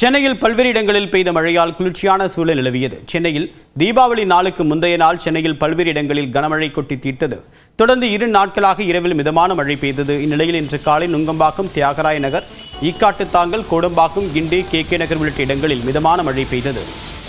சென்னையில் பல்வேறு இடங்களில் பெய்த மழையால் குளிர்ச்சியான சூழல் நிலவியது சென்னையில் தீபாவளி நாளுக்கு முந்தைய நாள் சென்னையில் பல்வேறு இடங்களில் கனமழை கொட்டி தீர்த்தது தொடர்ந்து இரு நாட்களாக இரவில் மிதமான மழை பெய்தது இந்நிலையில் இன்று காலை நுங்கம்பாக்கம் தியாகராய நகர் ஈக்காட்டுத்தாங்கல் கோடம்பாக்கம் கிண்டி கே கே நகர் உள்ளிட்ட இடங்களில் மிதமான மழை பெய்தது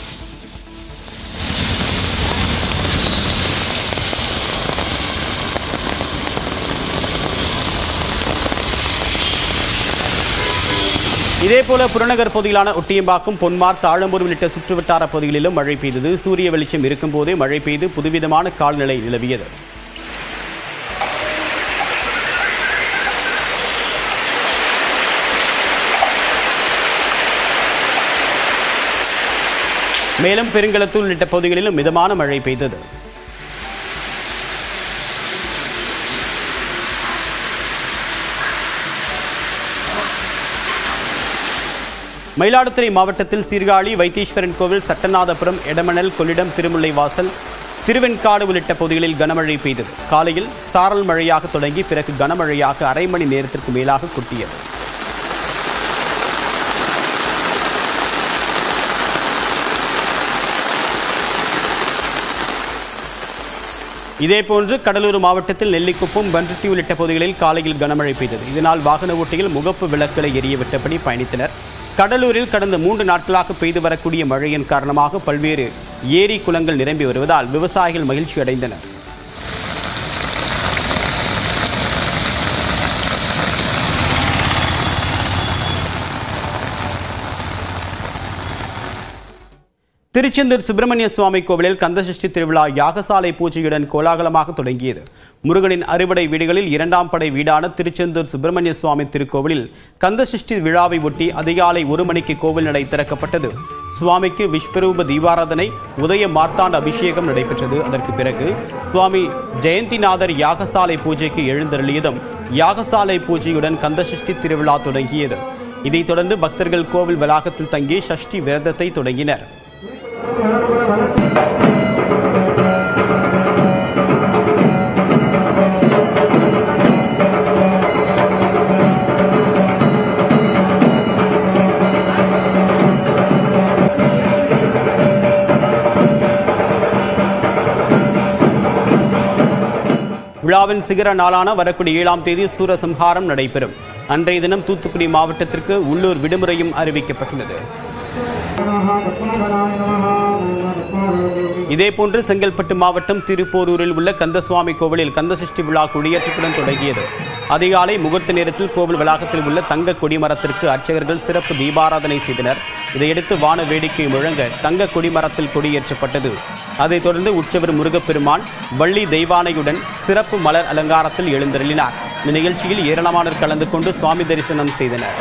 இதேபோல புறநகர் பகுதியிலான ஒட்டியம்பாக்கம் பொன்மார் தாழம்பூர் உள்ளிட்ட சுற்றுவட்டார பகுதிகளிலும் மழை பெய்தது சூரிய வெளிச்சம் இருக்கும் போதே மழை பெய்து புதுவிதமான கால்நிலை நிலவியது மேலும் பெருங்களத்தூர் உள்ளிட்ட பகுதிகளிலும் மிதமான மழை பெய்தது மயிலாடுதுறை மாவட்டத்தில் சீர்காழி வைத்தீஸ்வரன் கோவில் சட்டநாதபுரம் எடமணல் கொள்ளிடம் திருமுல்லை வாசல் திருவெண்காடு உள்ளிட்ட பகுதிகளில் கனமழை பெய்தது காலையில் சாரல் மழையாக தொடங்கி பிறகு கனமழையாக அரை மணி நேரத்திற்கு மேலாக கொட்டியது இதேபோன்று கடலூர் மாவட்டத்தில் நெல்லிக்குப்பம் பன்ருட்டி உள்ளிட்ட பகுதிகளில் காலையில் கனமழை பெய்தது இதனால் வாகன ஓட்டிகள் முகப்பு விளக்குகளை எரிய விட்டபடி பயணித்தனர் கடலூரில் கடந்த மூன்று நாட்களாக பெய்து வரக்கூடிய மழையின் காரணமாக பல்வேறு ஏரி குளங்கள் நிரம்பி வருவதால் விவசாயிகள் மகிழ்ச்சி அடைந்தனர் திருச்செந்தூர் சுப்பிரமணிய சுவாமி கோவிலில் கந்தசஷ்டி திருவிழா யாகசாலை பூஜையுடன் கோலாகலமாக தொடங்கியது முருகனின் அறுபடை வீடுகளில் இரண்டாம் படை வீடான திருச்செந்தூர் சுப்பிரமணிய சுவாமி திருக்கோவிலில் கந்தசஷ்டி விழாவை ஒட்டி அதிகாலை ஒரு மணிக்கு கோவில் நடை திறக்கப்பட்டது சுவாமிக்கு விஸ்வரூப தீபாராதனை உதய மார்த்தாண்ட அபிஷேகம் நடைபெற்றது அதற்கு பிறகு சுவாமி ஜெயந்திநாதர் யாகசாலை பூஜைக்கு எழுந்தருளியதும் யாகசாலை பூஜையுடன் கந்தசஷ்டி திருவிழா தொடங்கியது இதைத் தொடர்ந்து பக்தர்கள் கோவில் வளாகத்தில் தங்கி சஷ்டி விரதத்தை தொடங்கினர் விழாவின் சிகர நாளான வரக்கூடிய ஏழாம் தேதி சூரசம்ஹாரம் நடைபெறும் அன்றைய தினம் தூத்துக்குடி மாவட்டத்திற்கு உள்ளூர் விடுமுறையும் அறிவிக்கப்பட்டுள்ளது இதேபோன்று செங்கல்பட்டு மாவட்டம் திருப்போரூரில் உள்ள கந்தசுவாமி கோவிலில் கந்தசஷ்டி விழா கொடியேற்றத்துடன் தொடங்கியது அதிகாலை முகூர்த்த நேரத்தில் கோவில் வளாகத்தில் உள்ள தங்க கொடிமரத்திற்கு அர்ச்சகர்கள் சிறப்பு தீபாராதனை செய்தனர் இதையடுத்து வான வேடிக்கை முழங்க தங்க கொடிமரத்தில் கொடியேற்றப்பட்டது அதைத் தொடர்ந்து உற்சவர் முருகப்பெருமான் வள்ளி தெய்வானையுடன் சிறப்பு மலர் அலங்காரத்தில் எழுந்தருளினார் இந்த நிகழ்ச்சியில் ஏராளமானோர் கலந்து கொண்டு சுவாமி தரிசனம் செய்தனர்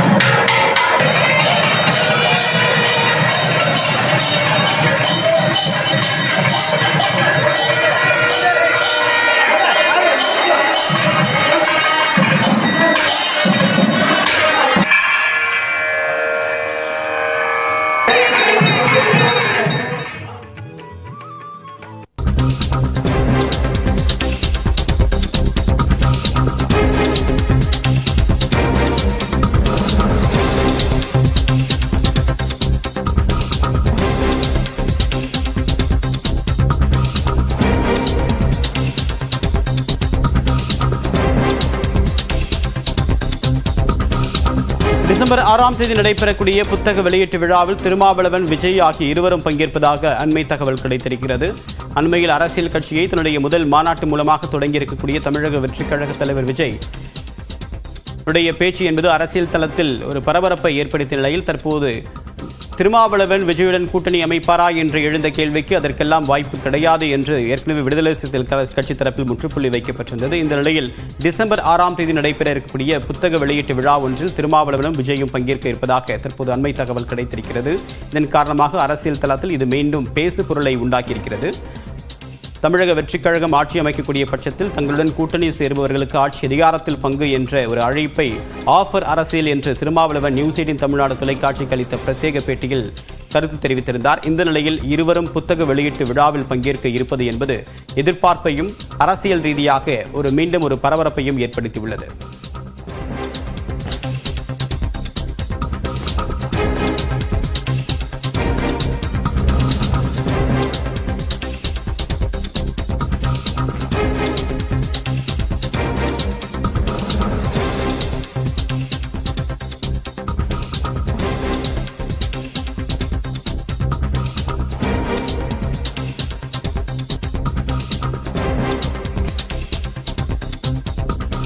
டிசம்பர் ஆறாம் தேதி நடைபெறக்கூடிய புத்தக வெளியீட்டு விழாவில் திருமாவளவன் விஜய் ஆகிய இருவரும் பங்கேற்பதாக அண்மை தகவல் கிடைத்திருக்கிறது அண்மையில் அரசியல் கட்சியை தன்னுடைய முதல் மாநாட்டு மூலமாக தொடங்கியிருக்கக்கூடிய தமிழக வெற்றிக் கழக தலைவர் விஜய் உடைய பேச்சு என்பது அரசியல் தளத்தில் ஒரு பரபரப்பை ஏற்படுத்திய நிலையில் தற்போது திருமாவளவன் விஜயுடன் கூட்டணி அமைப்பாரா என்று எழுந்த கேள்விக்கு அதற்கெல்லாம் வாய்ப்பு கிடையாது என்று ஏற்கனவே விடுதலை சிறுத்தைகள் கட்சி தரப்பில் முற்றுப்புள்ளி வைக்கப்பட்டிருந்தது இந்த நிலையில் டிசம்பர் ஆறாம் தேதி நடைபெற இருக்கக்கூடிய புத்தக வெளியீட்டு விழா ஒன்றில் திருமாவளவனும் விஜயும் பங்கேற்க இருப்பதாக தற்போது அண்மை தகவல் கிடைத்திருக்கிறது இதன் காரணமாக அரசியல் தளத்தில் இது மீண்டும் பேசு பொருளை உண்டாக்கியிருக்கிறது தமிழக வெற்றிக் கழகம் ஆட்சி அமைக்கக்கூடிய பட்சத்தில் தங்களுடன் கூட்டணி சேருபவர்களுக்கு ஆட்சி அதிகாரத்தில் பங்கு என்ற ஒரு அழைப்பை ஆஃபர் அரசியல் என்று திருமாவளவன் நியூஸ் எயிட்டின் தமிழ்நாடு தொலைக்காட்சிக்கு அளித்த பிரத்யேக பேட்டியில் கருத்து தெரிவித்திருந்தார் இந்த நிலையில் இருவரும் புத்தக வெளியீட்டு விழாவில் பங்கேற்க இருப்பது என்பது எதிர்பார்ப்பையும் அரசியல் ரீதியாக ஒரு மீண்டும் ஒரு பரபரப்பையும் ஏற்படுத்தியுள்ளது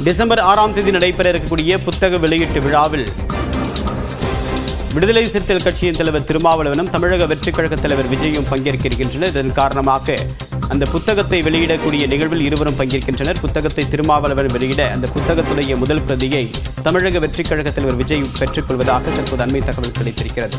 டிசம்பர் ஆறாம் தேதி நடைபெற இருக்கக்கூடிய புத்தக வெளியீட்டு விழாவில் விடுதலை சிறுத்தைகள் கட்சியின் தலைவர் திருமாவளவனும் தமிழக வெற்றிக் கழக தலைவர் விஜயும் பங்கேற்க இருக்கின்றனர் இதன் காரணமாக அந்த புத்தகத்தை வெளியிடக்கூடிய நிகழ்வில் இருவரும் பங்கேற்கின்றனர் புத்தகத்தை திருமாவளவன் வெளியிட அந்த புத்தகத்துடைய முதல் பிரதியை தமிழக வெற்றிக் கழக தலைவர் விஜய் பெற்றுக் கொள்வதாக தற்போது அண்மை தகவல் கிடைத்திருக்கிறது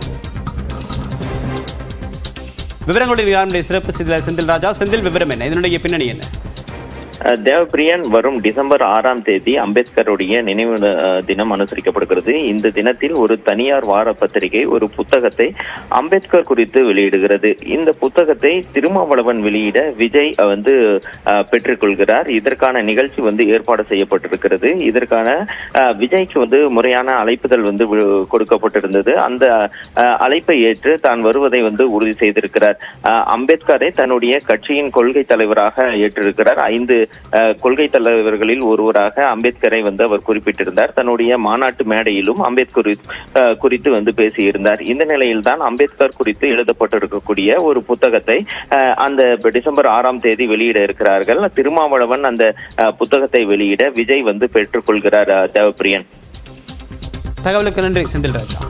விவரங்களுடைய சிறப்பு செய்தியாளர் செந்தில் ராஜா செந்தில் விவரம் என்ன இதனுடைய பின்னணி என்ன அஹ் தேவப்பிரியன் வரும் டிசம்பர் ஆறாம் தேதி அம்பேத்கருடைய நினைவு அஹ், தினம் அனுசரிக்கப்படுகிறது இந்த தினத்தில் ஒரு தனியார் வார பத்திரிகை ஒரு புத்தகத்தை அம்பேத்கர் குறித்து வெளியிடுகிறது இந்த புத்தகத்தை திருமாவளவன் வெளியிட விஜய் அஹ், வந்து அஹ், பெற்றுக்கொள்கிறார் இதற்கான நிகழ்ச்சி வந்து ஏற்பாடு செய்யப்பட்டிருக்கிறது இதற்கான அஹ், விஜய்க்கு வந்து முறையான அழைப்புதல் வந்து வி- கொடுக்கப்பட்டிருந்தது அந்த அஹ், அழைப்பை ஏற்று தான் வருவதை வந்து உறுதி செய்திருக்கிறார் அஹ், அம்பேத்கரை தன்னுடைய கட்சியின் கொள்கை தலைவராக ஏற்றிருக்கிறார் ஐந்து அஹ், கொள்கை தலைவர்களில் ஒருவராக அம்பேத்கரை வந்து அவர் குறிப்பிட்டிருந்தார் தன்னுடைய மாநாட்டு மேடையிலும் அம்பேத்கர் அஹ், குறித்து வந்து பேசியிருந்தார் இந்த நிலையில்தான் அம்பேத்கர் குறித்து எழுதப்பட்டிருக்கக்கூடிய ஒரு புத்தகத்தை அஹ், அந்த டிசம்பர் ஆறாம் தேதி வெளியிட இருக்கிறார்கள் திருமாவளவன் அந்த அஹ், புத்தகத்தை வெளியிட விஜய் வந்து பெற்றுக்கொள்கிறார் அஹ், தேவப்பிரியன் தகவலுக்கு நன்றி செந்தில் ராஜா